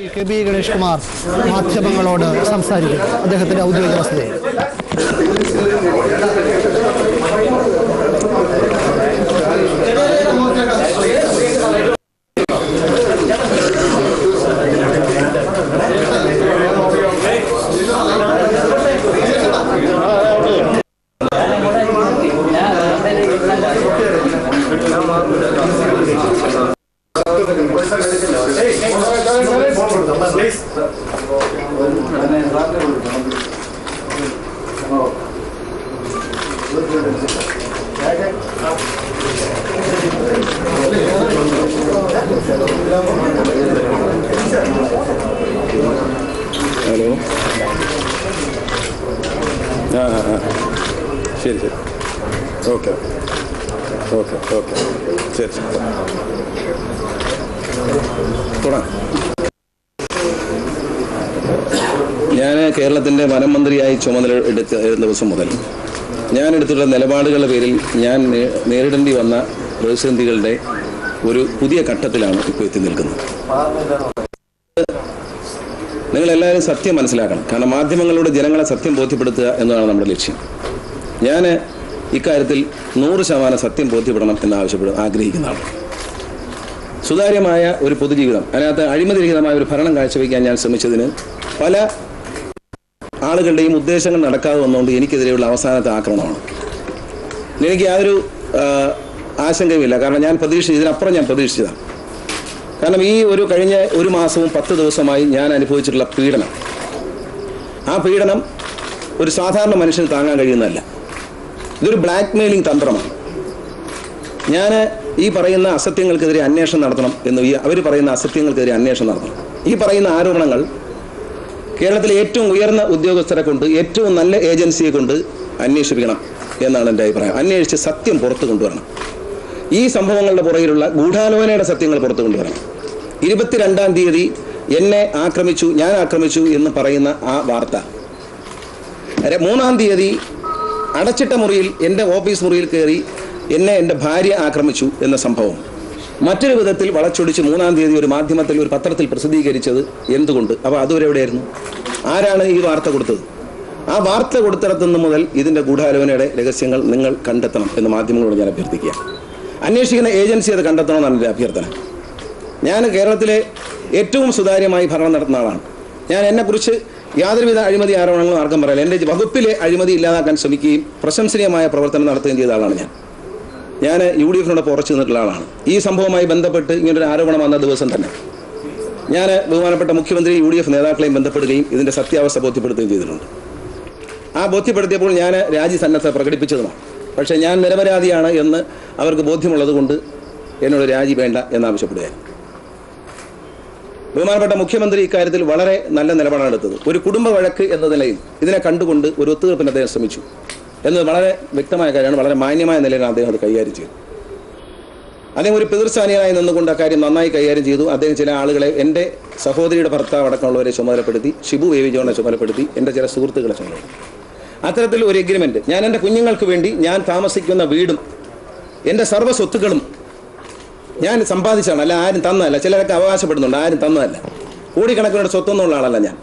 K B Ganesh Kumar മാധ്യമങ്ങളോട് സംസാരിക്കും അദ്ദേഹത്തിന്റെ ഔദ്യോഗിക വസതിയിൽ ഹലോ ആ ആ ആ ശരി ശരി ഓക്കെ ഓക്കെ ഓക്കെ ശരി ശരി തുടങ്ങാം ഞാൻ കേരളത്തിൻ്റെ വനം മന്ത്രിയായി ചുമതല എടുത്ത ദിവസം മുതൽ ഞാൻ എടുത്തിട്ടുള്ള നിലപാടുകളുടെ പേരിൽ ഞാൻ നേ- നേരിടേണ്ടി വന്ന പ്രതിസന്ധികളുടെ ഒരു പുതിയ ഘട്ടത്തിലാണ് ഇപ്പോൾ എത്തി നിൽക്കുന്നത് നിങ്ങൾ എല്ലാവരും സത്യം മനസ്സിലാക്കണം കാരണം മാധ്യമങ്ങളിലൂടെ ജനങ്ങളെ സത്യം ബോധ്യപ്പെടുത്തുക എന്നതാണ് നമ്മുടെ ലക്ഷ്യം ഞാൻ ഇക്കാര്യത്തിൽ നൂറ് ശതമാനം സത്യം ബോധ്യപ്പെടണം എന്ന് ആവശ്യപ്പെടും ആഗ്രഹിക്കുന്ന ആളാണ് സുതാര്യമായ ഒരു പൊതുജീവിതം അതിനകത്ത് അഴിമതിരഹിതമായ ഒരു ഭരണം കാഴ്ചവെക്കാൻ ഞാൻ ശ്രമിച്ചതിന് പല ആളുകളുടെയും ഉദ്ദേശങ്ങൾ നടക്കാതെ വന്നുകൊണ്ട് എനിക്കെതിരെയുള്ള അവസാനത്തെ ആക്രമണമാണ് എനിക്ക് യാതൊരു ആ, ആശങ്കയുമില്ല കാരണം ഞാൻ പ്രതീക്ഷിച്ച ഇതിനപ്പുറം ഞാൻ പ്രതീക്ഷിച്ചതാണ് കാരണം ഈ ഒരു കഴിഞ്ഞ ഒരു മാസവും പത്ത് ദിവസമായി ഞാൻ അനുഭവിച്ചിട്ടുള്ള പീഡനം ആ പീഡനം ഒരു സാധാരണ മനുഷ്യന് താങ്ങാൻ കഴിയുന്നതല്ല ഇതൊരു ബ്ലാക്ക് മെയിലിംഗ് തന്ത്രമാണ് ഞാൻ ഈ പറയുന്ന അസത്യങ്ങൾക്കെതിരെ അന്വേഷണം നടത്തണം എന്ന് ഈ അവർ പറയുന്ന അസത്യങ്ങൾക്കെതിരെ അന്വേഷണം നടത്തണം ഈ പറയുന്ന ആരോപണങ്ങൾ കേരളത്തിലെ ഏറ്റവും ഉയർന്ന ഉദ്യോഗസ്ഥരെ കൊണ്ട് ഏറ്റവും നല്ല ഏജൻസിയെ കൊണ്ട് അന്വേഷിപ്പിക്കണം എന്നാണ് എൻ്റെ അഭിപ്രായം അന്വേഷിച്ച് സത്യം പുറത്തു കൊണ്ടുവരണം ഈ സംഭവങ്ങളുടെ പുറകിലുള്ള ഗൂഢാലോചനയുടെ സത്യങ്ങൾ പുറത്തു കൊണ്ടുവരണം ഇരുപത്തിരണ്ടാം തീയതി എന്നെ ആക്രമിച്ചു ഞാൻ ആക്രമിച്ചു എന്ന് പറയുന്ന ആ വാർത്ത അരെ മൂന്നാം തീയതി അടച്ചിട്ട മുറിയിൽ എൻ്റെ ഓഫീസ് മുറിയിൽ കയറി എന്നെ എൻ്റെ ഭാര്യ ആക്രമിച്ചു എന്ന സംഭവം മറ്റൊരു വിധത്തിൽ വളച്ചൊടിച്ച് മൂന്നാം തീയതി ഒരു മാധ്യമത്തിൽ ഒരു പത്രത്തിൽ പ്രസിദ്ധീകരിച്ചത് എന്തുകൊണ്ട് അപ്പോൾ അതുവരെ എവിടെയായിരുന്നു ആരാണ് ഈ വാർത്ത കൊടുത്തത് ആ വാർത്ത കൊടുത്തിടത്തുനിന്ന് മുതൽ ഇതിൻ്റെ ഗൂഢാലോചനയുടെ രഹസ്യങ്ങൾ നിങ്ങൾ കണ്ടെത്തണം എന്ന് മാധ്യമങ്ങളോട് ഞാൻ അഭ്യർത്ഥിക്കുക അന്വേഷിക്കുന്ന ഏജൻസി അത് കണ്ടെത്തണമെന്നാണ് എൻ്റെ അഭ്യർത്ഥന ഞാൻ കേരളത്തിലെ ഏറ്റവും സുതാര്യമായി ഭരണം നടത്തുന്ന ആളാണ് ഞാൻ എന്നെക്കുറിച്ച് യാതൊരുവിധ അഴിമതി ആരോപണങ്ങളും ആർക്കും പറയില്ല എൻ്റെ വകുപ്പിലെ അഴിമതി ഇല്ലാതാക്കാൻ ശ്രമിക്കുകയും പ്രശംസനീയമായ പ്രവർത്തനം നടത്തുകയും ചെയ്ത ആളാണ് ഞാൻ ഞാൻ യു ഡി എഫിനോടൊപ്പം ഉറച്ചു നിന്നിട്ടുള്ള ആളാണ് ഈ സംഭവവുമായി ബന്ധപ്പെട്ട് ഇങ്ങനൊരു ആരോപണം വന്ന ദിവസം തന്നെ ഞാൻ ബഹുമാനപ്പെട്ട മുഖ്യമന്ത്രി യു ഡി എഫ് നേതാക്കളെയും ബന്ധപ്പെടുകയും ഇതിൻ്റെ സത്യാവസ്ഥ ബോധ്യപ്പെടുത്തുകയും ചെയ്തിട്ടുണ്ട് ആ ബോധ്യപ്പെടുത്തിയപ്പോൾ ഞാൻ രാജ്യസന്നദ്ധ പ്രകടിപ്പിച്ചതുമാണ് പക്ഷേ ഞാൻ നിരപരാധിയാണ് എന്ന് അവർക്ക് ബോധ്യമുള്ളത് കൊണ്ട് എന്നോട് രാജി വേണ്ട എന്നാവശ്യപ്പെടുകയായിരുന്നു ബഹുമാനപ്പെട്ട മുഖ്യമന്ത്രി ഇക്കാര്യത്തിൽ വളരെ നല്ല നിലപാടാണ് എടുത്തത് ഒരു കുടുംബ വഴക്ക് എന്ന നിലയിൽ ഇതിനെ കണ്ടുകൊണ്ട് ഒരു ഒത്തുതീർപ്പിന് അദ്ദേഹം ശ്രമിച്ചു എന്നത് വളരെ വ്യക്തമായ കാര്യമാണ് വളരെ മാന്യമായ നിലയിലാണ് അദ്ദേഹം അത് കൈകാര്യം ചെയ്തത് അദ്ദേഹം ഒരു പിതൃസ്ഥാനീയനായി നിന്നുകൊണ്ട് ആ കാര്യം നന്നായി കൈകാര്യം ചെയ്തു അദ്ദേഹം ചില ആളുകളെ എൻ്റെ സഹോദരിയുടെ ഭർത്താവ് അടക്കമുള്ളവരെ ചുമതലപ്പെടുത്തി ഷിബു ബേബി ജോണിനെ ചുമതലപ്പെടുത്തി എൻ്റെ ചില സുഹൃത്തുക്കളെ ചുമതലപ്പെടുത്തി അത്തരത്തിൽ ഒരു എഗ്രിമെന്റ് ഞാൻ എൻ്റെ കുഞ്ഞുങ്ങൾക്ക് വേണ്ടി ഞാൻ താമസിക്കുന്ന വീടും എൻ്റെ സർവ്വ സ്വത്തുക്കളും ഞാൻ സമ്പാദിച്ചാണ് അല്ല ആരും തന്നതല്ല ചിലരൊക്കെ അവകാശപ്പെടുന്നുണ്ട് ആരും തന്നതല്ല കോടിക്കണക്കിനുള്ള സ്വത്തൊന്നുള്ള ആളല്ല ഞാൻ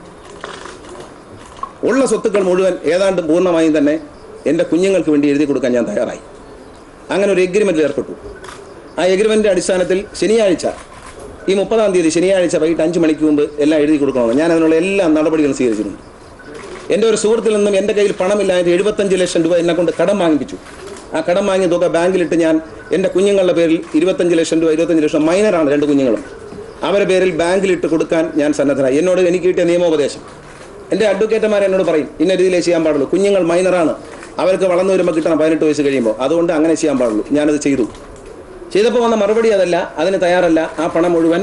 ഉള്ള സ്വത്തുക്കൾ മുഴുവൻ ഏതാണ്ട് പൂർണ്ണമായും തന്നെ എൻ്റെ കുഞ്ഞുങ്ങൾക്ക് വേണ്ടി എഴുതി കൊടുക്കാൻ ഞാൻ തയ്യാറായി അങ്ങനെ ഒരു എഗ്രിമെന്റിൽ ഏർപ്പെട്ടു ആ എഗ്രിമെന്റിന്റെ അടിസ്ഥാനത്തിൽ ശനിയാഴ്ച ഈ മുപ്പതാം തീയതി ശനിയാഴ്ച വൈകിട്ട് അഞ്ച് മണിക്ക് മുമ്പ് എല്ലാം എഴുതി കൊടുക്കണമെന്ന് ഞാൻ അതിനുള്ള എല്ലാ നടപടികളും സ്വീകരിച്ചിട്ടുണ്ട് എൻ്റെ ഒരു സുഹൃത്തിൽ നിന്നും എൻ്റെ കയ്യിൽ പണമില്ലാതെ എഴുപത്തഞ്ച് ലക്ഷം രൂപ എന്നെ കൊണ്ട് കടം വാങ്ങിപ്പിച്ചു ആ കടം വാങ്ങിയ തുക ബാങ്കിലിട്ട് ഞാൻ എൻ്റെ കുഞ്ഞുങ്ങളുടെ പേരിൽ ഇരുപത്തഞ്ച് ലക്ഷം രൂപ ഇരുപത്തഞ്ച് ലക്ഷം മൈനറാണ് രണ്ട് കുഞ്ഞുങ്ങളും അവരുടെ പേരിൽ ബാങ്കിലിട്ട് കൊടുക്കാൻ ഞാൻ സന്നദ്ധനായി എന്നോട് എനിക്ക് കിട്ടിയ നിയമോപദേശം എൻ്റെ അഡ്വക്കേറ്റന്മാർ എന്നോട് പറയും ഇന്ന രീതിയിലേ ചെയ്യാൻ പാടുള്ളൂ കുഞ്ഞുങ്ങൾ മൈനറാണ് അവർക്ക് വളർന്നു വരുമ്പോൾ കിട്ടണം പതിനെട്ട് വയസ്സ് കഴിയുമ്പോൾ അതുകൊണ്ട് അങ്ങനെ ചെയ്യാൻ പാടുള്ളൂ ഞാനത് ചെയ്തു ചെയ്തപ്പോൾ വന്ന മറുപടി അതല്ല അതിന് തയ്യാറല്ല ആ പണം മുഴുവൻ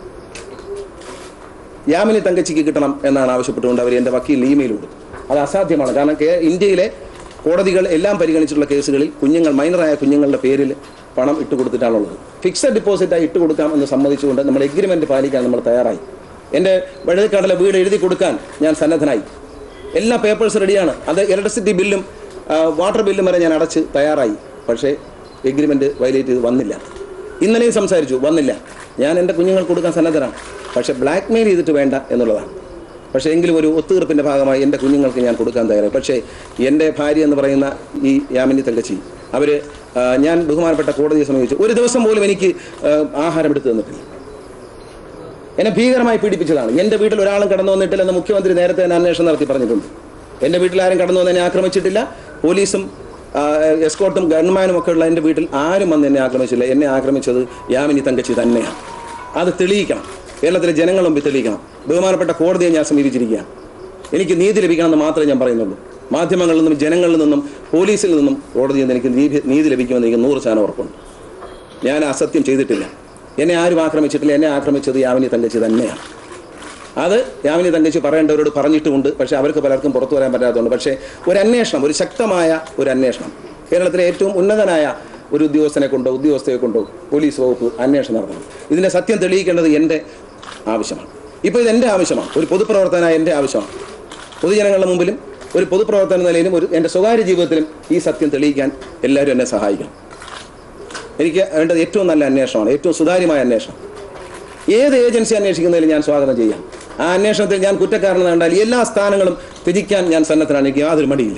യാമിനി തങ്കച്ചിക്ക് കിട്ടണം എന്നാണ് ആവശ്യപ്പെട്ടുകൊണ്ട് അവർ എൻ്റെ വക്കീലിന് ഇമെയിൽ കൊടുത്തു അത് അസാധ്യമാണ് കാരണം കേ- ഇന്ത്യയിലെ കോടതികൾ എല്ലാം പരിഗണിച്ചിട്ടുള്ള കേസുകളിൽ കുഞ്ഞുങ്ങൾ മൈനറായ കുഞ്ഞുങ്ങളുടെ പേരിൽ പണം ഇട്ട് കൊടുത്തിട്ടാണുള്ളത് ഫിക്സഡ് ഡിപ്പോസിറ്റായി ഇട്ട് കൊടുക്കാം എന്ന് സമ്മതിച്ചുകൊണ്ട് നമ്മൾ എഗ്രിമെന്റ് പാലിക്കാൻ നമ്മൾ തയ്യാറായി എൻ്റെ വഴുതിക്കടല വീട് എഴുതി കൊടുക്കാൻ ഞാൻ സന്നദ്ധനായി എല്ലാ പേപ്പേഴ്സ് റെഡിയാണ് അത് ഇലക്ട്രിസിറ്റി ബില്ലും ആ, വാട്ടർ ബില്ലും വരെ ഞാൻ അടച്ച് തയ്യാറായി പക്ഷേ എഗ്രിമെന്റ് വയലേറ്റ് ചെയ്ത് വന്നില്ല ഇന്നലെയും സംസാരിച്ചു വന്നില്ല ഞാൻ എൻ്റെ കുഞ്ഞുങ്ങൾക്ക് കൊടുക്കാൻ സന്നദ്ധനാണ് പക്ഷേ ബ്ലാക്ക് മെയിൽ ചെയ്തിട്ട് വേണ്ട എന്നുള്ളതാണ് പക്ഷേ എങ്കിലും ഒരു ഒത്തുതീർപ്പിൻ്റെ ഭാഗമായി എൻ്റെ കുഞ്ഞുങ്ങൾക്ക് ഞാൻ കൊടുക്കാൻ തയ്യാറായി പക്ഷേ എൻ്റെ ഭാര്യ എന്ന് പറയുന്ന ഈ യാമിനി തങ്കച്ചി അവർ ഞാൻ ബഹുമാനപ്പെട്ട കോടതിയെ സമീപിച്ചു ഒരു ദിവസം പോലും എനിക്ക് ആ, ആഹാരം എടുത്തു തന്നിട്ടില്ല എന്നെ ഭീകരമായി പീഡിപ്പിച്ചതാണ് എൻ്റെ വീട്ടിൽ ഒരാളും കടന്നു വന്നിട്ടില്ലെന്ന് മുഖ്യമന്ത്രി നേരത്തെ തന്നെ അന്വേഷണം നടത്തി പറഞ്ഞിട്ടുണ്ട് എൻ്റെ വീട്ടിൽ ആരും കടന്നു വന്ന് എന്നെ ആക്രമിച്ചിട്ടില്ല പോലീസും ആ, എസ്കോർട്ടും ഗവൺമാനും ഒക്കെ ഉള്ള എൻ്റെ വീട്ടിൽ ആരും വന്ന് എന്നെ ആക്രമിച്ചില്ല എന്നെ ആക്രമിച്ചത് യാമിനി തങ്കച്ചി തന്നെയാണ് അത് തെളിയിക്കണം കേരളത്തിലെ ജനങ്ങൾ മുമ്പിൽ തെളിയിക്കണം ബഹുമാനപ്പെട്ട കോടതിയെ ഞാൻ സമീപിച്ചിരിക്കുകയാണ് എനിക്ക് നീതി ലഭിക്കണമെന്ന് മാത്രമേ ഞാൻ പറയുന്നുള്ളൂ മാധ്യമങ്ങളിൽ നിന്നും ജനങ്ങളിൽ നിന്നും പോലീസിൽ നിന്നും കോടതിയിൽ നിന്ന് എനിക്ക് നീതി നീതി ലഭിക്കുമെന്ന് എനിക്ക് നൂറ് ശതമാനം ഉറപ്പുണ്ട് ഞാൻ അസത്യം ചെയ്തിട്ടില്ല എന്നെ ആരും ആക്രമിച്ചിട്ടില്ല എന്നെ ആക്രമിച്ചത് യാമിനി തങ്കച്ചി തന്നെയാണ് അത് യാമിനി തങ്കച്ചി പറയേണ്ടവരോട് പറഞ്ഞിട്ടുമുണ്ട് പക്ഷേ അവർക്ക് പലർക്കും പുറത്തു വരാൻ പറ്റാത്തതുകൊണ്ട് പക്ഷേ ഒരു അന്വേഷണം ഒരു ശക്തമായ ഒരു അന്വേഷണം കേരളത്തിലെ ഏറ്റവും ഉന്നതനായ ഒരു ഉദ്യോഗസ്ഥനെ കൊണ്ടോ ഉദ്യോഗസ്ഥയെ കൊണ്ടോ പോലീസ് വകുപ്പ് അന്വേഷണം നടത്തണം ഇതിൻ്റെ സത്യം തെളിയിക്കേണ്ടത് എൻ്റെ ആവശ്യമാണ് ഇപ്പോൾ ഇത് എൻ്റെ ആവശ്യമാണ് ഒരു പൊതുപ്രവർത്തകനായ എൻ്റെ ആവശ്യമാണ് പൊതുജനങ്ങളുടെ മുമ്പിലും ഒരു പൊതുപ്രവർത്തന നിലയിലും ഒരു എൻ്റെ സ്വകാര്യ ജീവിതത്തിലും ഈ സത്യം തെളിയിക്കാൻ എല്ലാവരും എന്നെ സഹായിക്കണം എനിക്ക് വേണ്ടത് ഏറ്റവും നല്ല അന്വേഷണമാണ് ഏറ്റവും സുതാര്യമായ അന്വേഷണം ഏത് ഏജൻസി അന്വേഷിക്കുന്നതിലും ഞാൻ സ്വാഗതം ചെയ്യാം ആ അന്വേഷണത്തിൽ ഞാൻ കുറ്റക്കാരനെന്ന് കണ്ടാൽ എല്ലാ സ്ഥാനങ്ങളും ത്യജിക്കാൻ ഞാൻ സന്നദ്ധനാണ് എനിക്ക് യാതൊരു മടിയില്ല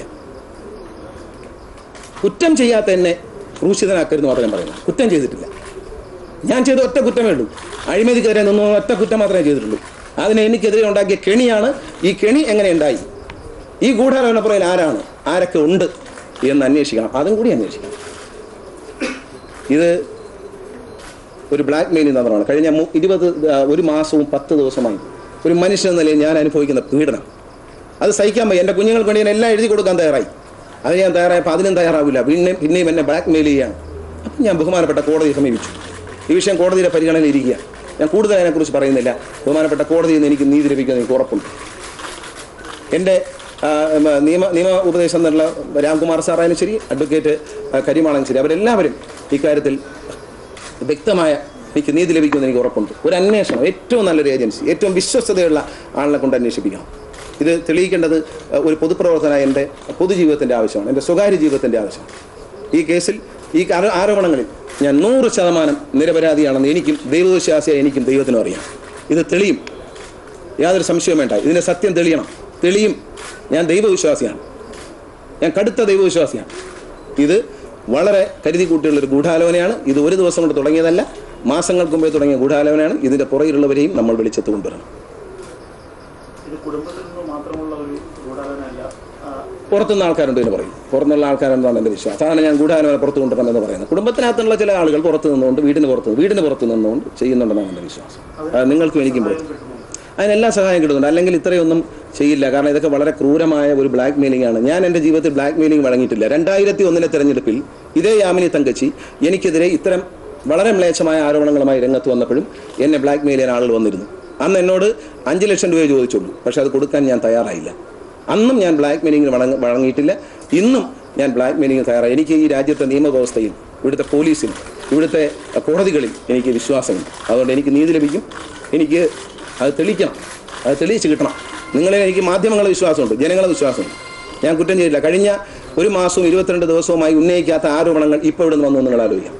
കുറ്റം ചെയ്യാത്ത എന്നെ ക്രൂശിതനാക്കരുത് മാത്രമേ പറയുന്നു കുറ്റം ചെയ്തിട്ടില്ല ഞാൻ ചെയ്ത ഒറ്റ കുറ്റമേ ഉള്ളൂ അഴിമതിക്കെതിരെ നിന്നു ഒറ്റ കുറ്റം മാത്രമേ ചെയ്തിട്ടുള്ളൂ അതിന് എനിക്കെതിരെ ഉണ്ടാക്കിയ കെണിയാണ് ഈ കെണി എങ്ങനെ ഉണ്ടായി ഈ ഗൂഢാലോചന പുറകിൽ ആരാണ് ആരൊക്കെ ഉണ്ട് എന്ന് അന്വേഷിക്കണം അതും കൂടി അന്വേഷിക്കണം ഇത് ഒരു ബ്ലാക്ക് മെയിലിംഗ് തന്ത്രമാണ് കഴിഞ്ഞ മു- ഇരുപത് ആ, ഒരു മാസവും പത്ത് ദിവസമായി ഒരു മനുഷ്യൻ എന്ന നിലയിൽ ഞാൻ അനുഭവിക്കുന്ന പീഡനം അത് സഹിക്കാൻ വയ്യ എൻ്റെ കുഞ്ഞുങ്ങൾക്ക് വേണ്ടി ഞാൻ എല്ലാം എഴുതി കൊടുക്കാൻ തയ്യാറായി അത് ഞാൻ തയ്യാറായപ്പോൾ അതിനും തയ്യാറാവില്ല പിന്നെയും പിന്നെയും എന്നെ ബ്ലാക്ക് മെയിൽ ചെയ്യാണ് അപ്പം ഞാൻ ബഹുമാനപ്പെട്ട കോടതിയെ സമീപിച്ചു ഈ വിഷയം കോടതിയുടെ പരിഗണനയിൽ ഇരിക്കുക ഞാൻ കൂടുതൽ അതിനെക്കുറിച്ച് പറയുന്നില്ല ബഹുമാനപ്പെട്ട കോടതിയിൽ നിന്ന് എനിക്ക് നീതി ലഭിക്കുമെന്ന് എനിക്ക് ഉറപ്പുണ്ട് എൻ്റെ ആ, ഉം, നിയമ നിയമ ഉപദേശം എന്നുള്ള രാംകുമാർ സാറായാലും ശരി അഡ്വക്കേറ്റ് ആ, കരിമാണെങ്കിലും ശരി അവരെല്ലാവരും ഇക്കാര്യത്തിൽ വ്യക്തമായ എനിക്ക് നീതി ലഭിക്കുമെന്ന് എനിക്ക് ഉറപ്പുണ്ട് ഒരു അന്വേഷണം ഏറ്റവും നല്ലൊരു ഏജൻസി ഏറ്റവും വിശ്വസ്തതയുള്ള ആളിനെ കൊണ്ട് അന്വേഷിപ്പിക്കണം ഇത് തെളിയിക്കേണ്ടത് അഹ്, ഒരു പൊതുപ്രവർത്തന എൻ്റെ പൊതുജീവിതത്തിൻ്റെ ആവശ്യമാണ് എൻ്റെ സ്വകാര്യ ജീവിതത്തിൻ്റെ ആവശ്യമാണ് ഈ കേസിൽ ഈ ആരോ- ആരോപണങ്ങളിൽ ഞാൻ നൂറ് ശതമാനം നിരപരാധിയാണെന്ന് എനിക്കും ദൈവവിശ്വാസിയായ എനിക്കും ദൈവത്തിനും അറിയാം ഇത് തെളിയും യാതൊരു സംശയവും വേണ്ട ഇതിൻ്റെ സത്യം തെളിയണം തെളിയും ഞാൻ ദൈവവിശ്വാസിയാണ് ഞാൻ കടുത്ത ദൈവവിശ്വാസിയാണ് ഇത് വളരെ കരുതി കൂട്ടിയുള്ള ഒരു ഗൂഢാലോചനയാണ് ഇത് ഒരു ദിവസം കൊണ്ട് തുടങ്ങിയതല്ല മാസങ്ങൾക്ക് മുമ്പേ തുടങ്ങിയ ഗൂഢാലോചനയാണ് ഇതിന്റെ പുറകിലുള്ളവരെയും നമ്മൾ വെളിച്ചത്ത് കൊണ്ടുവരണം ഇത് കുടുംബത്തിൽ നിന്ന് മാത്രമുള്ള ഒരു ഗൂഢാലോചനയല്ല ആ, പുറത്തുനിന്ന് ആൾക്കാരുണ്ട് എന്ന് പറയും പുറത്തുനിന്നുള്ള ആൾക്കാരെന്നാണ് എൻ്റെ വിശ്വാസം അതാണ് ഞാൻ ഗൂഢാലോചന പുറത്തു കൊണ്ടുവരണം എന്ന് പറയുന്നത് കുടുംബത്തിനകത്തുള്ള ചില ആളുകൾ പുറത്ത് നിന്നുകൊണ്ട് വീടിന് പുറത്ത് വീടിന് പുറത്ത് നിന്നുകൊണ്ട് ചെയ്യുന്നുണ്ടെന്നാണ് എൻ്റെ വിശ്വാസം അത് നിങ്ങൾക്കും എനിക്കും പുറത്ത് അതിനെല്ലാം സഹായം കിട്ടുന്നുണ്ട് അല്ലെങ്കിൽ ഇത്രയൊന്നും ചെയ്യില്ല കാരണം ഇതൊക്കെ വളരെ ക്രൂരമായ ഒരു ബ്ലാക്ക് മെയിലിംഗ് ആണ് ഞാൻ എൻ്റെ ജീവിതത്തിൽ ബ്ലാക്ക് മെയിലിംഗ് വഴങ്ങിയിട്ടില്ല രണ്ടായിരത്തി ഒന്നിലെ തെരഞ്ഞെടുപ്പിൽ ഇതേ യാമിനി തങ്കച്ചി എനിക്കെതിരെ ഇത്തരം വളരെ മ്ലേച്ഛമായ ആരോപണങ്ങളുമായി രംഗത്ത് വന്നപ്പോഴും എന്നെ ബ്ലാക്ക് മെയിൽ ചെയ്യാൻ ആളുകൾ വന്നിരുന്നു അന്ന് എന്നോട് അഞ്ച് ലക്ഷം രൂപയെ ചോദിച്ചുള്ളൂ പക്ഷെ അത് കൊടുക്കാൻ ഞാൻ തയ്യാറായില്ല അന്നും ഞാൻ ബ്ലാക്ക് മെയിലിംഗിന് വഴങ്ങ വഴങ്ങിയിട്ടില്ല ഇന്നും ഞാൻ ബ്ലാക്ക് മെയിലിംഗിന് തയ്യാറായി എനിക്ക് ഈ രാജ്യത്തെ നിയമവ്യവസ്ഥയിൽ ഇവിടുത്തെ പോലീസിൽ ഇവിടുത്തെ കോടതികളിൽ എനിക്ക് വിശ്വാസമുണ്ട് അതുകൊണ്ട് എനിക്ക് നീതി ലഭിക്കും എനിക്ക് അത് തെളിയിക്കണം അത് തെളിയിച്ച് കിട്ടണം നിങ്ങളെ എനിക്ക് മാധ്യമങ്ങളെ വിശ്വാസമുണ്ട് ജനങ്ങളെ വിശ്വാസമുണ്ട് ഞാൻ കുറ്റം ചെയ്തില്ല കഴിഞ്ഞ ഒരു മാസവും ഇരുപത്തിരണ്ട് ദിവസവുമായി ഉന്നയിക്കാത്ത ആരോപണങ്ങൾ ഇപ്പോൾ ഇവിടെ നിന്ന് വന്നു നിങ്ങൾ ആലോചിക്കാം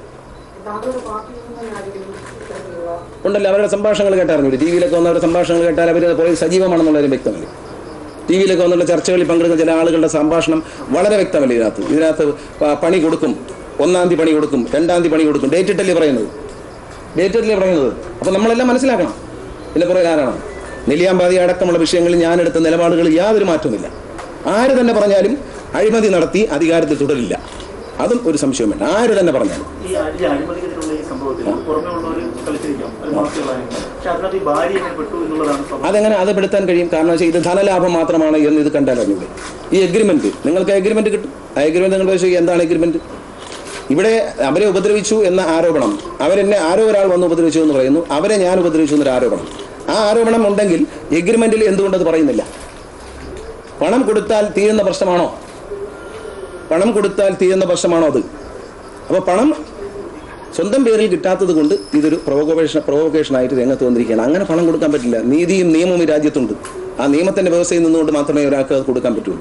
ഉണ്ടല്ലോ അവരുടെ സംഭാഷണങ്ങൾ കേട്ടായിരുന്നു ടി വിയിലൊക്കെ വന്നവരുടെ സംഭാഷണങ്ങൾ കേട്ടാൽ അവർ പുറകിൽ സജീവമാണെന്നുള്ളതിന് വ്യക്തമല്ലേ ടി വിയിലൊക്കെ വന്നുള്ള ചർച്ചകളിൽ പങ്കെടുക്കുന്ന ചില ആളുകളുടെ സംഭാഷണം വളരെ വ്യക്തമല്ലേ ഇതിനകത്ത് ഇതിനകത്ത് പ- പണി കൊടുക്കും ഒന്നാം തീയതി പണി കൊടുക്കും രണ്ടാം തീയതി പണി കൊടുക്കും ഡേറ്റ് ഇട്ടല്ലേ പറയുന്നത് ഡേറ്റ് ഇട്ടല്ലേ പറയുന്നത് അപ്പോൾ നമ്മളെല്ലാം മനസ്സിലാക്കണം ഇതിൻ്റെ പുറകിൽ ആരാണ് നെല്ലിയാമ്പാതി അടക്കമുള്ള വിഷയങ്ങളിൽ ഞാനെടുത്ത നിലപാടുകൾ യാതൊരു മാറ്റവുമില്ല ആര് തന്നെ പറഞ്ഞാലും അഴിമതി നടത്തി അധികാരത്തിൽ തുടരില്ല അതും ഒരു സംശയവും വേണ്ട ആര് തന്നെ പറഞ്ഞാലും ഈ അടി അഴിമതിക്കെതിരെയുള്ള ഈ സംഭവത്തിൽ പുറമെ ഉള്ളവർ കളിച്ചിരിക്കാം അത് മാഫികളായിരിക്കും പക്ഷെ അതിനകത്ത് ഈ ഭാര്യ എങ്ങനെ പെട്ടു എന്നുള്ളതാണ് സംഭവം അതെങ്ങനെ അത് പെടുത്താൻ കഴിയും കാരണം വെച്ചാൽ ഇത് ധനലാഭം മാത്രമാണ് എന്ന് ഇത് കണ്ടാൽ അറിഞ്ഞൂടെ ഈ എഗ്രിമെന്റ് നിങ്ങൾക്ക് എഗ്രിമെന്റ് കിട്ടും ആ എഗ്രിമെന്റ് നിങ്ങൾ ചോദിക്കുക എന്താണ് എഗ്രിമെന്റ് ഇവിടെ അവരെ ഉപദ്രവിച്ചു എന്ന ആരോപണം അവരെന്നെ ആരോ ഒരാൾ വന്ന് ഉപദ്രവിച്ചു എന്ന് പറയുന്നു അവരെ ഞാൻ ഉപദ്രവിച്ചു എന്നൊരു ആരോപണം ആ ആരോപണം ഉണ്ടെങ്കിൽ എഗ്രിമെന്റിൽ എന്തുകൊണ്ടത് പറയുന്നില്ല പണം കൊടുത്താൽ തീരുന്ന പ്രശ്നമാണോ പണം കൊടുത്താൽ തീരുന്ന പ്രശ്നമാണോ അത് അപ്പോൾ പണം സ്വന്തം പേരിൽ കിട്ടാത്തത് കൊണ്ട് ഇതൊരു പ്രൊവോക്കേഷൻ പ്രൊവോക്കേഷനായിട്ട് രംഗത്ത് വന്നിരിക്കുകയാണ് അങ്ങനെ പണം കൊടുക്കാൻ പറ്റില്ല നീതിയും നിയമവും ഈ രാജ്യത്തുണ്ട് ആ നിയമത്തിന്റെ വ്യവസ്ഥയിൽ നിന്നുകൊണ്ട് മാത്രമേ ഒരാൾക്ക് അത് കൊടുക്കാൻ പറ്റുള്ളൂ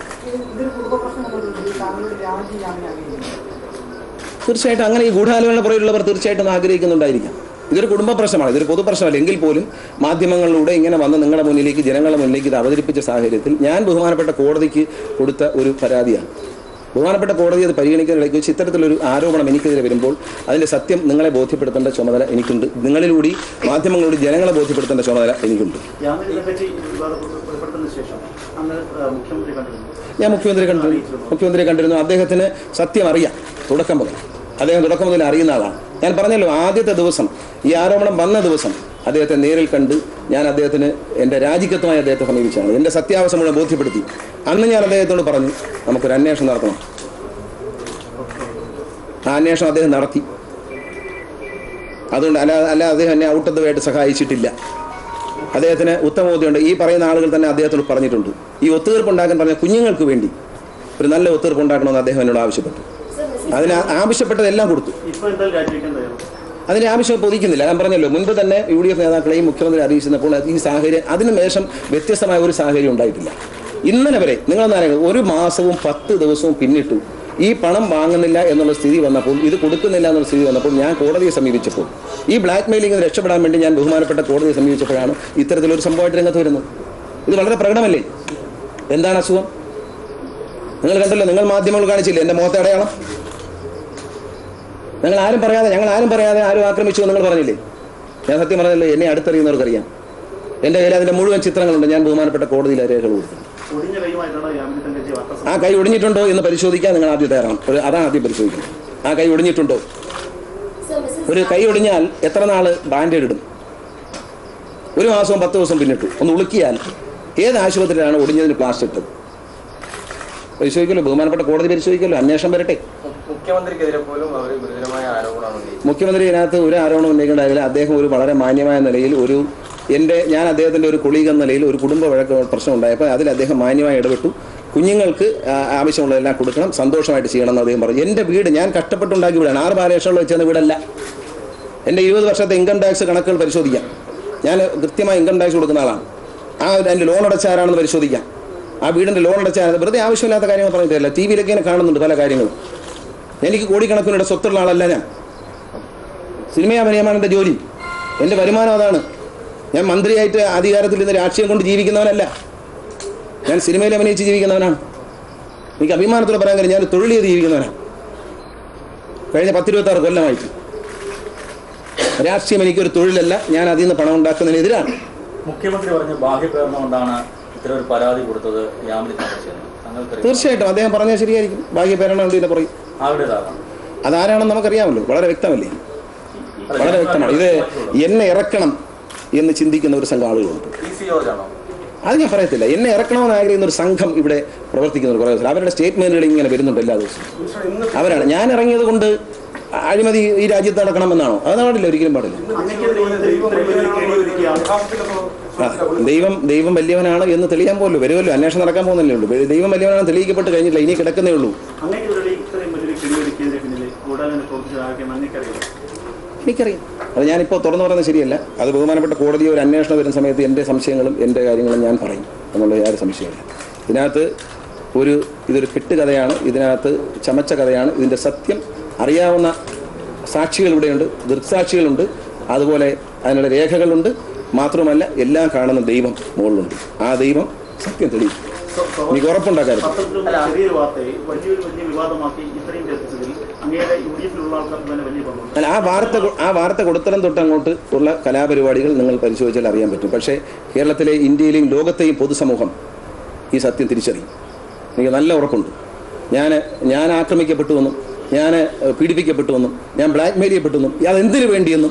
തീർച്ചയായിട്ടും അങ്ങനെ ഈ ഗൂഢാലോചന പുറയിലുള്ളവർ തീർച്ചയായിട്ടും ആഗ്രഹിക്കുന്നുണ്ടായിരിക്കാം ഇതൊരു കുടുംബ പ്രശ്നമാണ് ഇതൊരു പൊതു പ്രശ്നമല്ല എങ്കിൽ പോലും മാധ്യമങ്ങളിലൂടെ ഇങ്ങനെ വന്ന് നിങ്ങളുടെ മുന്നിലേക്ക് ജനങ്ങളുടെ മുന്നിലേക്ക് ഇത് അവതരിപ്പിച്ച സാഹചര്യത്തിൽ ഞാൻ ബഹുമാനപ്പെട്ട കോടതിക്ക് കൊടുത്ത ഒരു പരാതിയാണ് ബഹുമാനപ്പെട്ട കോടതി അത് പരിഗണിക്കാൻ ഇടയ്ക്ക് വെച്ച് ഇത്തരത്തിലൊരു ആരോപണം എനിക്കെതിരെ വരുമ്പോൾ അതിന്റെ സത്യം നിങ്ങളെ ബോധ്യപ്പെടുത്തേണ്ട ചുമതല എനിക്കുണ്ട് നിങ്ങളിലൂടെ മാധ്യമങ്ങളിലൂടെ ജനങ്ങളെ ബോധ്യപ്പെടുത്തേണ്ട ചുമതല എനിക്കുണ്ട് ജാമ്യത്തെ പറ്റി വിവാദം ഏർപ്പെടുത്തുന്ന ശേഷം അന്ന് ആ, മുഖ്യമന്ത്രി കണ്ടിരുന്നു ഞാൻ മുഖ്യമന്ത്രി കണ്ടിരുന്നു മുഖ്യമന്ത്രി കണ്ടിരുന്നു അദ്ദേഹത്തിന് സത്യം അറിയാം തുടക്കം മുതൽ അദ്ദേഹം തുടക്കം മുതൽ അറിയുന്ന ആളാണ് ഞാൻ പറഞ്ഞല്ലോ ആദ്യത്തെ ദിവസം ഈ ആരോപണം വന്ന ദിവസം അദ്ദേഹത്തെ നേരിൽ കണ്ട് ഞാൻ അദ്ദേഹത്തിന് എൻ്റെ രാജിക്കത്വമായി അദ്ദേഹത്തെ സമീപിച്ചാണ് എൻ്റെ സത്യാവസ്ഥ മുഴുവൻ ബോധ്യപ്പെടുത്തി അന്ന് ഞാൻ അദ്ദേഹത്തോട് പറഞ്ഞു നമുക്കൊരു അന്വേഷണം നടത്തണം ആ അന്വേഷണം അദ്ദേഹം നടത്തി അതുകൊണ്ട് അല്ല അല്ല അദ്ദേഹം എന്നെ ഔട്ട് ഓഫ് ദ വേട്ട് സഹായിച്ചിട്ടില്ല അദ്ദേഹത്തിന് ഉത്തമബോധ്യമുണ്ട് ഈ പറയുന്ന ആളുകൾ തന്നെ അദ്ദേഹത്തോട് പറഞ്ഞിട്ടുണ്ട് ഈ ഒത്തുതീർപ്പ് ഉണ്ടാക്കാൻ പറഞ്ഞ കുഞ്ഞുങ്ങൾക്ക് വേണ്ടി ഒരു നല്ല ഒത്തുതീർപ്പ് ഉണ്ടാക്കണമെന്ന് അദ്ദേഹം എന്നോട് ആവശ്യപ്പെട്ടു അതിന് ആവശ്യപ്പെട്ടതെല്ലാം കൊടുത്തു ഇപ്പൊ എന്തായാലും രാജിവെക്കാൻ തയ്യാറും അതിന് ആവശ്യം പൊതിക്കുന്നില്ല ഞാൻ പറഞ്ഞല്ലോ മുൻപ് തന്നെ യു ഡി എഫ് നേതാക്കളെയും മുഖ്യമന്ത്രി അറിയിച്ചിരുന്നപ്പോൾ ഈ സാഹചര്യം അതിന് ശേഷം വ്യത്യസ്തമായ ഒരു സാഹചര്യം ഉണ്ടായിട്ടില്ല ഇന്നലെ വരെ നിങ്ങളെന്നാലും ഒരു മാസവും പത്ത് ദിവസവും പിന്നിട്ടു ഈ പണം വാങ്ങുന്നില്ല എന്നുള്ള സ്ഥിതി വന്നപ്പോൾ ഇത് കൊടുക്കുന്നില്ല എന്നുള്ള സ്ഥിതി വന്നപ്പോൾ ഞാൻ കോടതിയെ സമീപിച്ചപ്പോൾ ഈ ബ്ലാക്ക് മെയിലിംഗ് രക്ഷപ്പെടാൻ വേണ്ടി ഞാൻ ബഹുമാനപ്പെട്ട കോടതിയെ സമീപിച്ചപ്പോഴാണ് ഇത്തരത്തിലൊരു സംഭവമായിട്ട് രംഗത്ത് വരുന്നത് ഇത് വളരെ പ്രകടമല്ലേ എന്താണ് അസുഖം നിങ്ങൾ കണ്ടല്ലോ നിങ്ങൾ മാധ്യമങ്ങൾ കാണിച്ചില്ലേ എൻ്റെ മുഖത്തെ അടയാളം നിങ്ങൾ ആരും പറയാതെ ഞങ്ങൾ ആരും പറയാതെ ആരും ആക്രമിച്ചു എന്ന് നിങ്ങൾ പറഞ്ഞില്ലേ ഞാൻ സത്യം പറഞ്ഞല്ലോ എന്നെ അടുത്തറിയുന്നവർക്കറിയാം എൻ്റെ കയ്യിൽ അതിൻ്റെ മുഴുവൻ ചിത്രങ്ങളുണ്ട് ഞാൻ ബഹുമാനപ്പെട്ട കോടതിയിൽ ആ രേഖകൾ കൊടുത്തു ഒടിഞ്ഞ കൈയുമായിട്ടാണ് ജാമ്യത്തെ തങ്കച്ചി വാർത്താ ആ കൈ ഒടിഞ്ഞിട്ടുണ്ടോ എന്ന് പരിശോധിക്കാൻ നിങ്ങൾ ആദ്യം തയ്യാറാണ് ഒരു അതാണ് ആദ്യം പരിശോധിക്കുന്നത് ആ കൈ ഒടിഞ്ഞിട്ടുണ്ടോ ഒരു കൈ ഒടിഞ്ഞാൽ എത്ര നാൾ ബാൻഡേഡ് ഇടും ഒരു മാസവും പത്ത് ദിവസം പിന്നിട്ടു ഒന്ന് ഉളുക്കിയാൽ ഏത് ആശുപത്രിയിലാണ് ഒടിഞ്ഞതിന് പ്ലാസ്റ്റർ ഇട്ടത് പരിശോധിക്കല്ലോ ബഹുമാനപ്പെട്ട കോടതി പരിശോധിക്കല്ലോ അന്വേഷണം വരട്ടെ മുഖ്യമന്ത്രിക്കെതിരെ പോലും അവർ ഗുരുതരമായ ആരോപണമാണ് ഉന്നയിച്ചത് മുഖ്യമന്ത്രി ഇതിനകത്ത് ഒരു ആരോപണം ഉന്നയിക്കേണ്ടതില്ല അദ്ദേഹം ഒരു വളരെ മാന്യമായ നിലയിൽ ഒരു എൻ്റെ ഞാൻ അദ്ദേഹത്തിൻ്റെ ഒരു കൊളീഗ് എന്ന നിലയിൽ ഒരു കുടുംബ വഴക്ക് പ്രശ്നം ഉണ്ടായപ്പോൾ അതിൽ അദ്ദേഹം മാന്യമായി ഇടപെട്ടു കുഞ്ഞുങ്ങൾക്ക് ആ, ആവശ്യമുള്ളതെല്ലാം കൊടുക്കണം സന്തോഷമായിട്ട് ചെയ്യണമെന്ന് അദ്ദേഹം പറഞ്ഞു എൻ്റെ വീട് ഞാൻ കഷ്ടപ്പെട്ടുണ്ടാക്കി വീടാണ് ആറ് ബാലകൃഷ്ണകൾ വെച്ചെന്ന വീടല്ല എൻ്റെ ഇരുപത് വർഷത്തെ ഇൻകം ടാക്സ് കണക്കുകൾ പരിശോധിക്കാം ഞാൻ കൃത്യമായി ഇൻകം ടാക്സ് കൊടുക്കുന്ന ആളാണ് ആ എൻ്റെ ലോൺ അടച്ച ആരാണെന്ന് പരിശോധിക്കാം ആ വീടിൻ്റെ ലോൺ അടച്ച ആരാണ് വെറുതെ ആവശ്യമില്ലാത്ത കാര്യങ്ങൾ പറഞ്ഞിട്ടില്ല ടി വിയിലൊക്കെ ഇങ്ങനെ കാണുന്നുണ്ട് പല കാര്യങ്ങളും എനിക്ക് കോടിക്കണക്കിനുള്ള സ്വത്തുള്ള ആളല്ല ഞാൻ സിനിമ അഭിനയമാണ് എൻ്റെ ജോലി എൻ്റെ വരുമാനം അതാണ് ഞാൻ മന്ത്രിയായിട്ട് അധികാരത്തിൽ നിന്ന് രാഷ്ട്രീയം കൊണ്ട് ജീവിക്കുന്നവനല്ല ഞാൻ സിനിമയിൽ അഭിനയിച്ച് ജീവിക്കുന്നവനാണ് എനിക്ക് അഭിമാനത്തോടെ പറയാൻ കഴിയും ഞാൻ തൊഴിൽ ചെയ്ത് ജീവിക്കുന്നവനാണ് കഴിഞ്ഞ പത്തിരുപത്താറ് കൊല്ലമായിട്ട് രാഷ്ട്രീയം എനിക്കൊരു തൊഴിലല്ല ഞാൻ അതിൽ നിന്ന് പണം ഉണ്ടാക്കുന്നതിനെതിരാണ് മുഖ്യമന്ത്രി പറഞ്ഞ ബാഹ്യപ്രേരണ കൊണ്ടാണ് ഇത്തരം ഒരു പരാതി കൊടുത്തത് യാമിനി തങ്കച്ചെന്ന് താങ്കൾക്ക് തീർച്ചയായിട്ടും അദ്ദേഹം പറഞ്ഞാൽ ശരിയായിരിക്കും ഭാഗ്യ പേരാണ് ഇതിനെ പറയും ആരുടേതാകാം അതാരാണെന്ന് നമുക്കറിയാമല്ലോ വളരെ വ്യക്തമല്ലേ വളരെ വ്യക്തമാണ് ഇത് എന്നെ ഇറക്കണം എന്ന് ചിന്തിക്കുന്ന ഒരു സംഘം ആളുകളുണ്ട് പി സി ജോർജാണോ അത് ഞാൻ പറയത്തില്ല എന്നെ ഇറക്കണമെന്ന് ആഗ്രഹിക്കുന്ന ഒരു സംഘം ഇവിടെ പ്രവർത്തിക്കുന്ന കുറേ ദിവസം അവരുടെ സ്റ്റേറ്റ്മെന്റുകൾ ഇങ്ങനെ വരുന്നുണ്ട് എല്ലാ ദിവസവും അവരാണ് ഞാൻ ഇറങ്ങിയത് കൊണ്ട് അഴിമതി ഈ രാജ്യത്ത് നടക്കണമെന്നാണോ അത് പാടില്ല ഒരിക്കലും പാടില്ല അങ്ങനെക്കെതിരെ ഇത്രയും ഇത്രയും വലിയ കെണിയൊരുക്കിയാണ് ആ, ദൈവം ദൈവം വലിയവനാണ് എന്ന് തെളിയാൻ പോലും വരുമല്ലോ അന്വേഷണം നടക്കാൻ പോകുന്നല്ലേ ഉള്ളൂ ദൈവം വലിയവനാണ് തെളിയിക്കപ്പെട്ട് കഴിഞ്ഞില്ല ഇനി കിടക്കുന്നേ ഉള്ളൂ അങ്ങനെക്കെതിരെ ഇത്രയും വലിയൊരു കെണിയൊരുക്കിയതിന്റെ പിന്നിൽ കൂടാതെ പ്രവർത്തിച്ചതാകെ അങ്ങനെക്കറിയാം എനിക്കറിയാം അത് ഞാനിപ്പോൾ തുറന്നു പറയുന്നത് ശരിയല്ല അത് ബഹുമാനപ്പെട്ട കോടതി ഒരു അന്വേഷണം വരുന്ന സമയത്ത് എൻ്റെ സംശയങ്ങളും എൻ്റെ കാര്യങ്ങളും ഞാൻ പറയും എന്നുള്ള യാതൊരു സംശയമില്ല ഇതിനകത്ത് ഒരു ഇതൊരു കെട്ടുകഥയാണ് ഇതിനകത്ത് ചമച്ച കഥയാണ് ഇതിൻ്റെ സത്യം അറിയാവുന്ന സാക്ഷികൾ ഇവിടെയുണ്ട് ദൃക്സാക്ഷികളുണ്ട് അതുപോലെ അതിനുള്ള രേഖകളുണ്ട് മാത്രമല്ല എല്ലാം കാണുന്ന ദൈവം മുകളിലുണ്ട് ആ ദൈവം സത്യം തെളിയും എനിക്ക് ഉറപ്പുണ്ടാക്കാറുണ്ട് പത്രത്തിലുള്ള ചെറിയൊരു വാർത്തയെ വലിയൊരു വലിയ വിവാദമാക്കി ഇത്രയും ചർച്ചതിൽ അങ്ങയുടെ യു ഡി എഫിലുള്ള ആൾക്കാർക്ക് തന്നെ വലിയ പങ്കുണ്ട് അല്ല ആ വാർത്ത കൊ- ആ വാർത്ത കൊടുത്തരം തൊട്ട് അങ്ങോട്ട് ഉള്ള കലാപരിപാടികൾ നിങ്ങൾ പരിശോധിച്ചാൽ അറിയാൻ പറ്റും പക്ഷേ കേരളത്തിലെ ഇന്ത്യയിലെയും ലോകത്തെയും പൊതുസമൂഹം ഈ സത്യം തിരിച്ചറിയും എനിക്ക് നല്ല ഉറപ്പുണ്ട് ഞാൻ ഞാൻ ആക്രമിക്കപ്പെട്ടുവെന്നും ഞാൻ ഏഹ്, പീഡിപ്പിക്കപ്പെട്ടുവെന്നും ഞാൻ ബ്ലാക്ക് മെയിൽ ചെയ്യപ്പെട്ടുവെന്നും അതെന്തിനു വേണ്ടിയെന്നും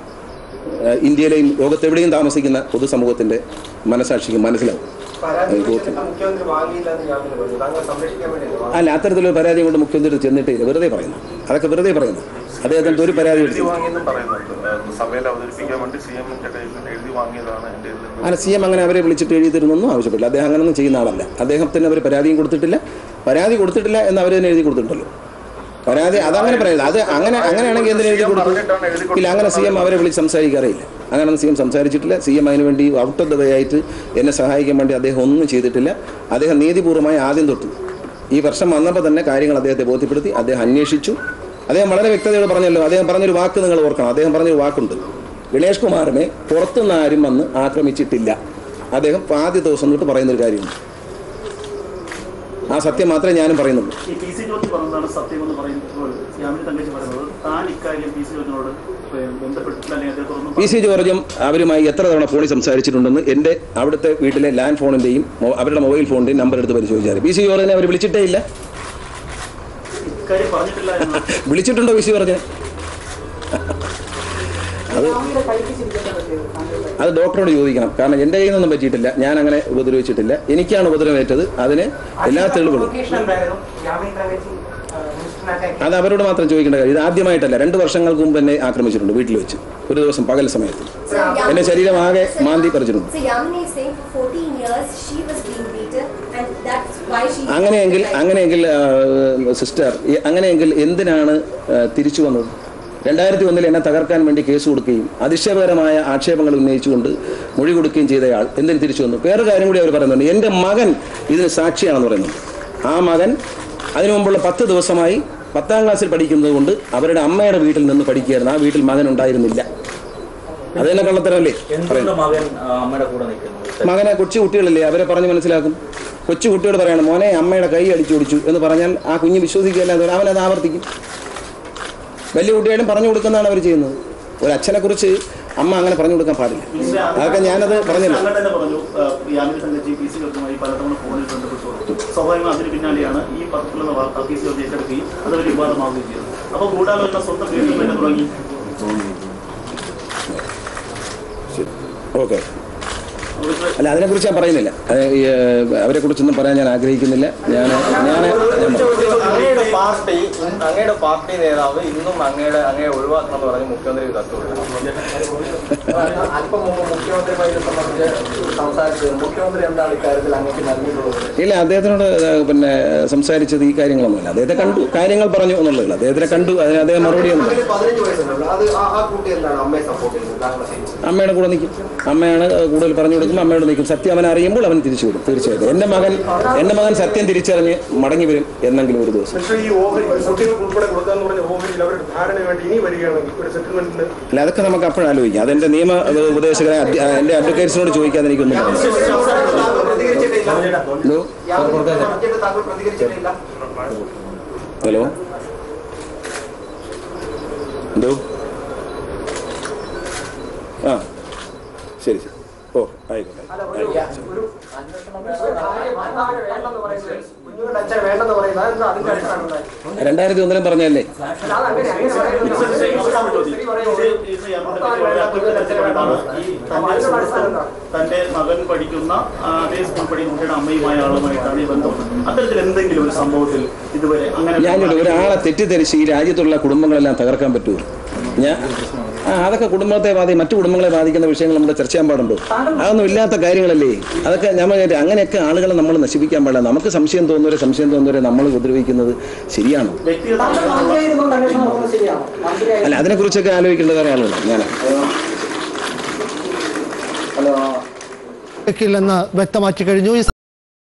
ഏഹ്, ഇന്ത്യയിലെയും ലോകത്തെവിടെയും താമസിക്കുന്ന പൊതുസമൂഹത്തിൻ്റെ മനസാക്ഷിക്ക് മനസ്സിലാവും പരാതി അത് ബോധ്യം. മുഖ്യമന്ത്രി വാങ്ങിയില്ല എന്ന് യാമിനി പറഞ്ഞു താങ്കളെ സംരക്ഷിക്കാൻ വേണ്ടിയല്ലേ അല്ല അത്തരത്തിലൊരു പരാതി കൊണ്ട് മുഖ്യമന്ത്രി ചെന്നിട്ട് ഇല്ല വെറുതെ പറയുന്നു അതൊക്കെ വെറുതെ പറയുന്നു അദ്ദേഹത്തിൻ്റെ ഒരു പരാതി എഴുതി എടുത്തില്ല വാങ്ങിയെന്നും പറയുന്നുണ്ട് ഏഹ് സഭയിൽ അവതരിപ്പിക്കാൻ വേണ്ടി സി എമ്മിന്റെ കയ്യിൽ നിന്ന് എഴുതി വാങ്ങിയതാണ് എന്റെ ഇതിൽ നിന്ന് അങ്ങനെ സി എം അങ്ങനെ അവരെ വിളിച്ചിട്ട് എഴുതി തരുന്നൊന്നും ആവശ്യപ്പെട്ടില്ല അദ്ദേഹം അങ്ങനെയൊന്നും ചെയ്യുന്ന ആളല്ല അദ്ദേഹത്തിന് അവർ പരാതിയും കൊടുത്തിട്ടില്ല പരാതി കൊടുത്തിട്ടില്ല എന്ന് അവർ തന്നെ എഴുതി കൊടുത്തിട്ടുണ്ടല്ലോ പരാതി അതങ്ങനെ പറയുന്നത് അത് അങ്ങനെ അങ്ങനെയാണെങ്കിൽ എന്തിനു എഴുതി കൊടുത്തു ഇല്ല അങ്ങനെ സി എം അവരെ വിളിച്ച് സംസാരിക്കാറില്ല അങ്ങനെ സി എം സംസാരിച്ചിട്ടില്ല സി എം അതിന് വേണ്ടി ഔട്ട് ഓഫ് ദ വേ ആയിട്ട് എന്നെ സഹായിക്കാൻ വേണ്ടി അദ്ദേഹം ഒന്നും ചെയ്തിട്ടില്ല അദ്ദേഹം നീതിപൂർവ്വമായി ആദ്യം തൊട്ടു ഈ വർഷം വന്നപ്പോൾ തന്നെ കാര്യങ്ങൾ അദ്ദേഹത്തെ ബോധ്യപ്പെടുത്തി അദ്ദേഹം അന്വേഷിച്ചു അദ്ദേഹം വളരെ വ്യക്തതയോട് പറഞ്ഞല്ലോ അദ്ദേഹം പറഞ്ഞൊരു വാക്ക് നിങ്ങൾ ഓർക്കണം അദ്ദേഹം പറഞ്ഞൊരു വാക്കുണ്ട് ഗണേഷ് കുമാറിനെ പുറത്തുനിന്ന് ആരും വന്ന് ആക്രമിച്ചിട്ടില്ല അദ്ദേഹം ആദ്യ ദിവസം തൊട്ട് പറയുന്ന ഒരു കാര്യമുണ്ട് ആ സത്യം മാത്രമേ ഞാനും പറയുന്നുള്ളൂ ഈ പി സി ജോർജ് പറഞ്ഞതാണ് സത്യം എന്ന് പറയുമ്പോൾ യാമിനി തങ്കച്ചി പറയുന്നത് താൻ ഇക്കാര്യം പി സി ജോർജിനോട് ബന്ധപ്പെട്ടിട്ടില്ല അല്ലെങ്കിൽ അദ്ദേഹത്തോടൊന്നും പി സി ജോർജും അവരുമായി എത്ര തവണ ഫോണിൽ സംസാരിച്ചിട്ടുണ്ടെന്ന് എൻ്റെ അവിടുത്തെ വീട്ടിലെ ലാൻഡ് ഫോണിൻ്റെയും അവരുടെ മൊബൈൽ ഫോണിൻ്റെയും നമ്പർ എടുത്ത് പരിശോധിച്ചാൽ പി സി ജോർജിനെ അവർ വിളിച്ചിട്ടേ ഇല്ല ഇക്കാര്യം പറഞ്ഞിട്ടില്ല എന്ന് വിളിച്ചിട്ടുണ്ടോ പി സി ജോർജിനെ അത് അത് ഡോക്ടറോട് ചോദിക്കണം കാരണം എൻ്റെ കയ്യിൽ നിന്നൊന്നും പറ്റിയിട്ടില്ല ഞാൻ അങ്ങനെ ഉപദ്രവിച്ചിട്ടില്ല എനിക്കാണ് ഉപദ്രവമേറ്റത് അതിന് എല്ലാ തെളിവുകളും അത് അവരോട് മാത്രം ചോദിക്കേണ്ട കാര്യം ഇത് ആദ്യമായിട്ടല്ല രണ്ട് വർഷങ്ങൾക്ക് മുമ്പ് എന്നെ ആക്രമിച്ചിട്ടുണ്ട് വീട്ടിൽ വെച്ച് ഒരു ദിവസം പകൽ സമയത്ത് എന്റെ ശരീരം ആകെ മാന്തി പറിച്ചിട്ടുണ്ട് So Yamini is saying for 14 years she was being beaten and that's why she അങ്ങനെയെങ്കിൽ അങ്ങനെയെങ്കിൽ സിസ്റ്റർ അങ്ങനെയെങ്കിൽ എന്തിനാണ് ആ, തിരിച്ചു വന്നത് രണ്ടായിരത്തി ഒന്നിൽ എന്നെ തകർക്കാൻ വേണ്ടി കേസ് കൊടുക്കുകയും അതിശയപരമായ ആക്ഷേപങ്ങൾ ഉന്നയിച്ചുകൊണ്ട് മൊഴി കൊടുക്കുകയും ചെയ്തയാൾ എന്തിന് തിരിച്ചു വന്നു വേറെ കാര്യം കൂടി അവർ പറയുന്നുണ്ട് എൻ്റെ മകൻ ഇതിന് സാക്ഷിയാണെന്ന് പറയുന്നുണ്ട് ആ മകൻ അതിനു മുമ്പുള്ള പത്ത് ദിവസമായി പത്താം ക്ലാസ്സിൽ പഠിക്കുന്നത് കൊണ്ട് അവരുടെ അമ്മയുടെ വീട്ടിൽ നിന്ന് പഠിക്കുകയായിരുന്നു ആ വീട്ടിൽ മകൻ ഉണ്ടായിരുന്നില്ല അത് തന്നെ കള്ളത്തരമല്ലേ എന്തുകൊണ്ട് പറയുന്നത് മകൻ ആ, അമ്മയുടെ കൂടെ നിൽക്കുന്നു മകനെ കൊച്ചു കുട്ടികളല്ലേ അവരെ പറഞ്ഞ് മനസ്സിലാക്കും കൊച്ചു കുട്ടിയോട് പറയണം മോനെ അമ്മയുടെ കൈ അടിച്ചു ഓടിച്ചു എന്ന് പറഞ്ഞാൽ ആ കുഞ്ഞ് വിശ്വസിക്കുകയല്ലാതെ അവൻ അത് ആവർത്തിക്കും വലിയ കുട്ടിയായാലും പറഞ്ഞു കൊടുക്കുന്നതാണ് അവർ ചെയ്യുന്നത് ഒരു അച്ഛനെ കുറിച്ച് അമ്മ അങ്ങനെ പറഞ്ഞു കൊടുക്കാൻ പാടില്ല അതൊക്കെ ഞാനത് പറഞ്ഞില്ല അങ്ങനെ തന്നെ പറഞ്ഞു ആ, യാമിനി തങ്കച്ചി പി സി ജോർജുമായി പലതവണ ഫോണിൽ ബന്ധപ്പെട്ടു സ്വാഭാവികം അതിന് പിന്നാലെയാണ് ഈ പത്രത്തിലുള്ള വാർത്ത പി സി ജോർജ് ഏറ്റെടുക്കുകയും അത് ഒരു വിവാദമാവുകയും ചെയ്തത് അപ്പോൾ ഗൂഢാലോചന സ്വന്തം വീട്ടിൽ തന്നെ തുടങ്ങി ഓക്കെ അല്ല അതിനെക്കുറിച്ച് ഞാൻ പറയുന്നില്ല അത് ഈ, ഏഹ്, അവരെക്കുറിച്ചൊന്നും പറയാൻ ഞാൻ ആഗ്രഹിക്കുന്നില്ല ഞാൻ ഞാൻ ഞാൻ അങ്ങയുടെ പാർട്ടി അങ്ങയുടെ പാർട്ടി നേതാവ് ഇന്നും അങ്ങയുടെ അങ്ങയെ ഒഴിവാക്കണം എന്ന് പറഞ്ഞ് മുഖ്യമന്ത്രി കത്ത് കൊടുത്തു അല്പം മുമ്പ് മുഖ്യമന്ത്രിയുമായി ഇത് സംബന്ധിച്ച് സംസാരിച്ചത് മുഖ്യമന്ത്രി എന്താണ് ഇക്കാര്യത്തിൽ അങ്ങേക്ക് നൽകിയിട്ടുള്ളത് ഇല്ല അദ്ദേഹത്തിനോട് ഏഹ്, പിന്നെ സംസാരിച്ചത് ഈ കാര്യങ്ങളൊന്നുമില്ല അദ്ദേഹത്തെ കണ്ടു കാര്യങ്ങൾ പറഞ്ഞു എന്നുള്ളതല്ല അദ്ദേഹത്തിനെ കണ്ടു അതിന് അദ്ദേഹം മറുപടി ഒന്നും പറഞ്ഞു. പതിനഞ്ച് വയസ്സുണ്ടല്ലോ അത് ആ ആ കുട്ടി എന്താണ് അമ്മയെ സപ്പോർട്ട് ചെയ്യുന്നത് താങ്കളെ അമ്മയുടെ കൂടെ നിൽക്കും അമ്മയാണ് കൂടുതൽ പറഞ്ഞു കൊടുക്കുമ്പോൾ അമ്മയോട് നിൽക്കും സത്യം അവൻ അറിയുമ്പോൾ അവൻ തിരിച്ചു വിടും തീർച്ചയായിട്ടും എൻ്റെ മകൻ എൻ്റെ മകൻ സത്യം തിരിച്ചറിഞ്ഞ് മടങ്ങി വരും എന്നെങ്കിലും ഒരു ദിവസം പക്ഷേ ഈ ഓഹരി കുട്ടികൾക്ക് ഉൾപ്പെടെ കൊടുക്കാന്ന് പറഞ്ഞ ഓഹരിയിൽ അവരുടെ ധാരണ വേണ്ടി ഇനി വരികയാണെങ്കിൽ ഒരു സെറ്റിൽമെന്റിന് അല്ല അതൊക്കെ നമുക്ക് അപ്പോഴാലോചിക്കാം അതെൻ്റെ നിയമ അത് ഉപദേശകരെ അധ്യ- എൻ്റെ അഡ്വക്കേറ്റ്സിനോട് ചോദിക്കാതെ എനിക്കൊന്നും പറയാം ഹലോ താങ്കൾ പ്രതികരിച്ചിട്ടില്ല ഹലോ എന്തോ ആ ശരി ശരി ഓ ആയിക്കോട്ടെ ഒരു അന്വേഷണം കുഞ്ഞുങ്ങളുടെ അച്ഛൻ വേണ്ടെന്ന് പറയുന്നത് അതെന്താ അതിന്റെ അടിസ്ഥാനം രണ്ടായിരത്തി ഒന്നിലും പറഞ്ഞല്ലേ തന്റെ മകൻ പഠിക്കുന്ന ആ, അതേ സ്കൂൾ പഠിക്കുന്ന കുട്ടിയുടെ അമ്മയുമായ ആളുമായിട്ടാണ് ഈ ബന്ധം അത്തരത്തിൽ എന്തെങ്കിലും ഒരു സംഭവത്തിൽ ഇതുവരെ അങ്ങനെ ഞാനൊരു ഒരാളെ തെറ്റിദ്ധരിച്ച് ഈ രാജ്യത്തുള്ള കുടുംബങ്ങളെല്ലാം തകർക്കാൻ പറ്റുമോ ഞാൻ ആ അതൊക്കെ കുടുംബത്തെ ബാധി മറ്റു കുടുംബങ്ങളെ ബാധിക്കുന്ന വിഷയങ്ങൾ നമ്മൾ ചർച്ച ചെയ്യാൻ പാടുണ്ടോ അതൊന്നും ഇല്ലാത്ത കാര്യങ്ങളല്ലേ അതൊക്കെ നമ്മൾ അങ്ങനെയൊക്കെ ആളുകളെ നമ്മൾ നശിപ്പിക്കാൻ പാടില്ല നമുക്ക് സംശയം തോന്നുന്നവരെ സംശയം തോന്നുന്നവരെ നമ്മൾ ഉപദ്രവിക്കുന്നത് ശരിയാണോ വ്യക്തിഗത അല്ല അതിനെക്കുറിച്ചൊക്കെ ആലോചിക്കേണ്ട കാര്യമാണല്ലോ ഞാൻ ില്ലെന്ന് വ്യക്തമാക്കി കഴിഞ്ഞു ഈ